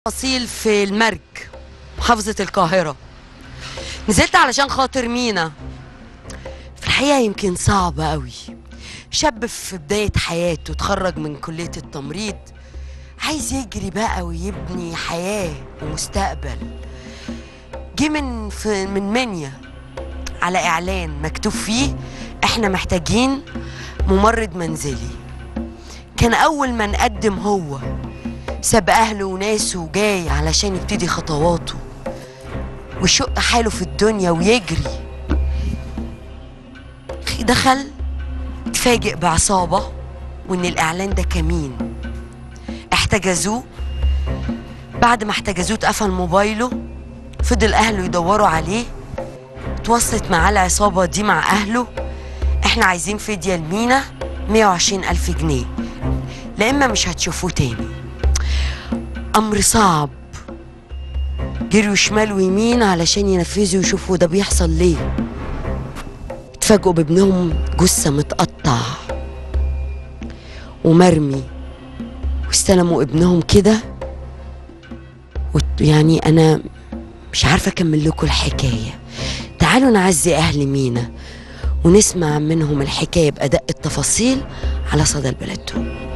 أصيل في المرج محافظة القاهرة نزلت علشان خاطر مينا في الحقيقة يمكن صعبة قوي شاب في بداية حياته اتخرج من كلية التمريض عايز يجري بقى ويبني حياة ومستقبل جه من في من منيا على إعلان مكتوب فيه احنا محتاجين ممرض منزلي كان أول ما نقدم هو ساب أهله وناسه وجاي علشان يبتدي خطواته ويشق حاله في الدنيا ويجري دخل اتفاجئ بعصابة وإن الإعلان ده كمين احتجزوه بعد ما احتجزوه اتقفل موبايله فضل أهله يدوروا عليه اتواصلت معاه العصابة دي مع أهله احنا عايزين فدية لمينا 120 ألف جنيه لا إما مش هتشوفوه تاني أمر صعب جريوا شمال ويمين علشان ينفذوا ويشوفوا ده بيحصل ليه اتفاجئوا بابنهم جثة متقطع ومرمي واستلموا ابنهم كده وت- يعني أنا مش عارفة أكمل لكم الحكاية تعالوا نعزي أهل مينا ونسمع منهم الحكاية بأدق التفاصيل على صدى البلد